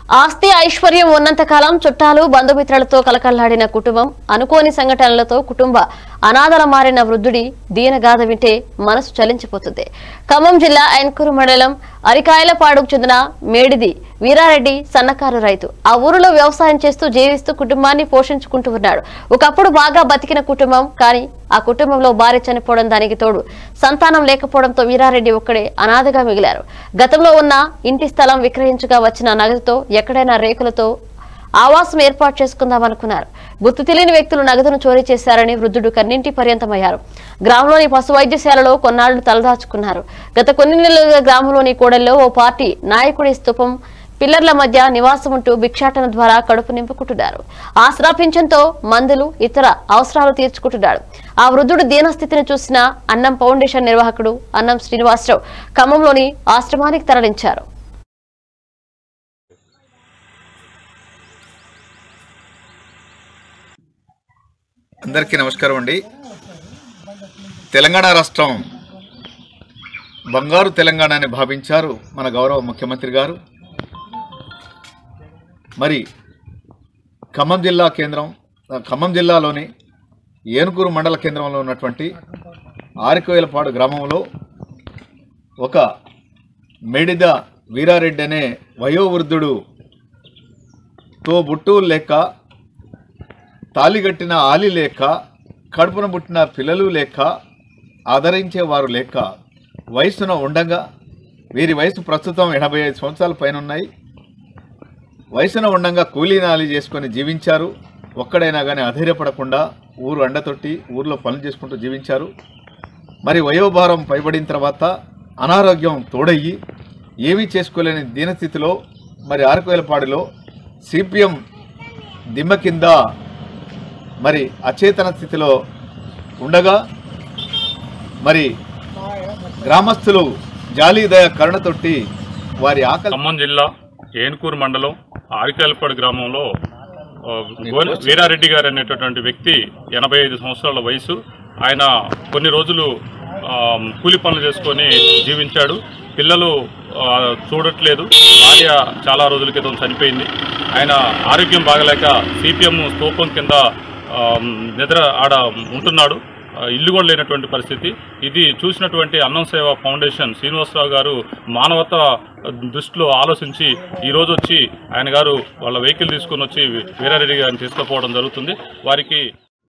ఆస్తి ఐశ్వర్యం ఉన్నంతకాలం చుట్టాలు బంధుమిత్రులతో కలకల్లాడిన కుటుంబం అనుకోని సంఘటనలతో కుటుంబ అనాథల మారిన వృద్ధుడి దీనగాథ వింటే మనసు చలించిపోతుంది ఖమ్మం జిల్లా ఎన్కూరు మండలం అరికాయలపాడుకు చెందిన మేడిది వీరారెడ్డి సన్నకారు రైతు ఆ ఊరిలో వ్యవసాయం చేస్తూ జీవిస్తూ కుటుంబాన్ని పోషించుకుంటూ ఉన్నాడు ఒకప్పుడు బాగా బతికిన కుటుంబం కానీ ఆ కుటుంబంలో భార్య చనిపోవడం దానికి తోడు సంతానం లేకపోవడంతో వీరారెడ్డి ఒక్కడే అనాథగా మిగిలారు గతంలో ఉన్న ఇంటి స్థలం విక్రయించగా వచ్చిన నగదుతో ఎక్కడైనా రేకులతో ఆవాసం ఏర్పాటు చేసుకుందామనుకున్నారు గుర్తు తెలియని వ్యక్తులు నగదును చోరీ చేశారని వృద్ధుడు కన్నింటి పర్యంతమయ్యారు గ్రామంలోని పశు వైద్యశాలలో కొన్నాళ్లు తలదాచుకున్నారు గత కొన్ని నెలలుగా గ్రామంలోని కూడల్లో ఓ పార్టీ నాయకుడి స్థూపం పిల్లర్ల మధ్య నివాసం ఉంటూ భిక్షాటన ద్వారా కడుపు నింపుకుంటున్నారు ఆసరా పింఛన్తో మందులు ఇతర అవసరాలు తీర్చుకుంటున్నాడు ఆ వృద్ధుడు దీనస్థితిని చూసిన అన్నం ఫౌండేషన్ నిర్వాహకుడు అన్నం శ్రీనివాసరావు ఖమ్మంలోని ఆశ్రమానికి తరలించారు అందరికీ నమస్కారం అండి తెలంగాణ రాష్ట్రం బంగారు తెలంగాణ అని భావించారు మన గౌరవ ముఖ్యమంత్రి గారు మరి ఖమ్మం జిల్లా కేంద్రం ఆ, ఖమ్మం జిల్లాలోని ఏనుగురు మండల కేంద్రంలో ఉన్నటువంటి ఆరికోయలపాడు గ్రామంలో ఒక మేడిద వీరారెడ్డి అనే వయోవృద్ధుడు తో బుట్టు లేక తాలిగట్టిన ఆలి లేక కడుపున పుట్టిన పిల్లలు లేక ఆదరించేవారు లేక వయసున ఉండగా వీరి వయసు ప్రస్తుతం ఎనభై ఐదు సంవత్సరాల పైన ఉన్నాయి వయసున ఉండంగా కూలీ నాలి చేసుకొని జీవించారు ఒక్కడైనా కానీ అధైర్యపడకుండా ఊరు అండతొట్టి ఊర్లో పనులు చేసుకుంటూ జీవించారు మరి వయోభారం పైబడిన తర్వాత అనారోగ్యం తోడయ్యి ఏమీ చేసుకోలేని దీనస్థితిలో మరి ఆరకోయలపాడులో సిపిఎం దిమ్మ కింద మరి అచేతన స్థితిలో ఉండగా మరి గ్రామస్తులు జాలి దయ కరుణతోటి వారి ఆకలి ఖమ్మం జిల్లా ఏనుకూరు మండలం ఆరికాయలపాడు గ్రామంలో ఆ, గోనె వీరారెడ్డి గారు అనేటటువంటి వ్యక్తి ఎనభై ఐదు సంవత్సరాల వయసు ఆయన కొన్ని రోజులు ఆ, కూలి పనులు చేసుకొని జీవించాడు పిల్లలు ఆ, చూడట్లేదు భార్య చాలా రోజుల క్రితం చనిపోయింది ఆయన ఆరోగ్యం బాగలేక సిపిఎం స్తూపం కింద ఆ, నిద్ర ఆడ ఉంటున్నాడు ఆ, ఇల్లు కూడా లేనటువంటి పరిస్థితి ఇది చూసినటువంటి అన్నం సేవ ఫౌండేషన్ శ్రీనివాసరావు గారు మానవత దృష్టిలో ఆలోచించి ఈ రోజు వచ్చి ఆయన గారు వాళ్ళ వెహికల్ తీసుకొని వచ్చి వీరారెడ్డి గారిని తీసుకుపోవడం జరుగుతుంది వారికి